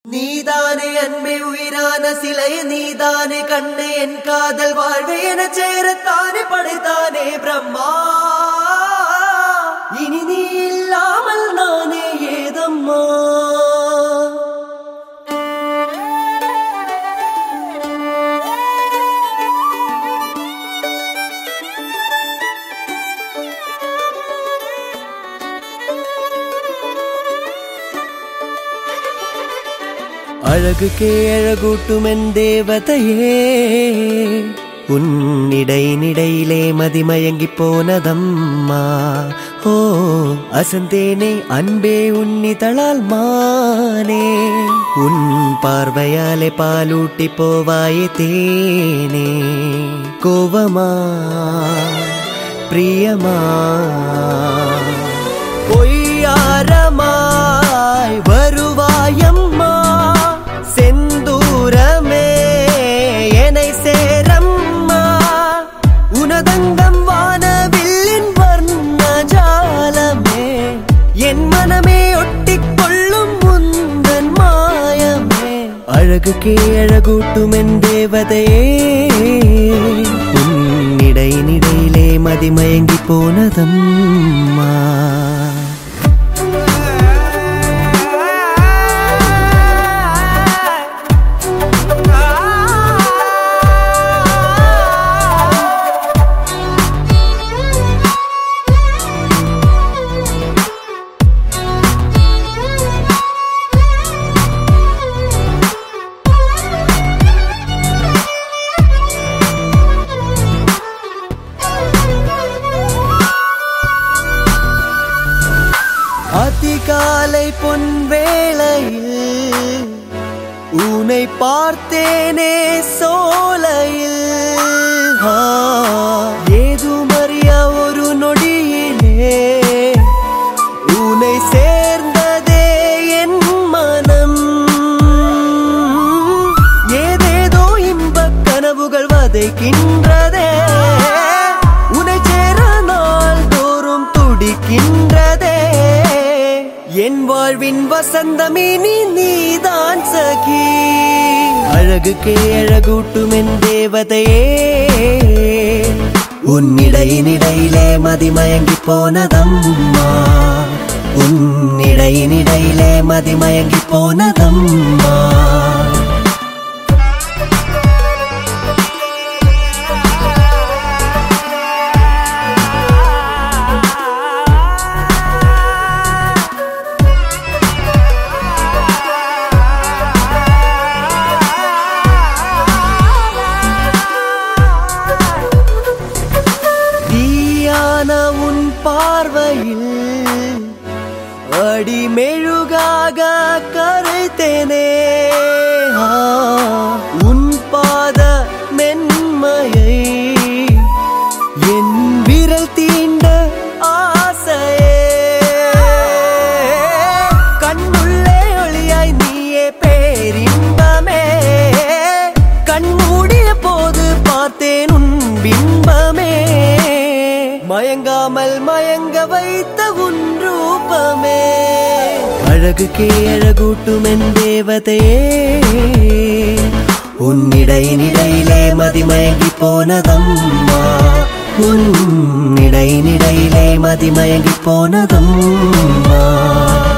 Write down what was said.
நீதானே அன்பே உயிரான சிலை நீதானே கண்ணே என் காதல் வாழ்வு என சேரத்தானே படைத்தானே பிரம்மா இனி நீ இல்லாமல் நானே ஏதம்மா அழகுக்கே அழகூட்டும் என் தேவதையே உன்னிடை நிடையிலே மதிமயங்கி போனதம்மா ஓ அசந்தேனே அன்பே உன்னிதழால் மானே உன் பார்வையாலே பாலூட்டி போவாயே தேனே கோவமா பிரியமா பொய்யாரமாய் வருவாயம்மா செந்தூரமே என்னை சேரம்மா உனதங்கம் வானவில்லின் வர்ண ஜாலமே என் மனமே ஒட்டிக் கொள்ளும் முந்தன் மாயமே அழகுக்கே அழகூட்டும் என் தேவதையே உன்னிடை நிடையிலே மதிமயங்கி போனதம்மா அதிகாலை பொன்வேளையில் உன்னை பார்த்தேனே சோலையில் ஆ, ஏதுமறியா ஒரு நொடியிலே உன்னை சேர்ந்ததே என் மனம் ஏதேதோ இன்பக் கனவுகள் வதைக்கின்றதே உன்னை சேர நாள் தோறும் துடிக்கின்றதே என் வாழ்வின் வசந்தமே நீ நீதான் சகி அழகுக்கே அழகூட்டும் என் தேவதையே உன்னிடையினிடையிலே மதிமயங்கி போனதம்மா உன்னிடையினிடையிலே மதிமயங்கி போனதம்மா தீயான உன் பார்வையில் அடிமெழுகாக கரைத்தேனே ஆ, உன் பாத மென்மையை என் விரல் தீண்ட ஆசையே கண்ணுள்ளே ஒளியாய் நீயே பேரின்பமே கண் மூடிய போது பார்த்தேன் உன் பிம்பமே மயங்காமல் மயங்க வைத்த உன் ரூபமே அழகுக்கே அழகூட்டும் என் தேவதையே உன்னிடையினிடையிலே மதிமயங்கி போனதம்மா உன்னிடையினிடையிலே மதிமயங்கி போனதம்மா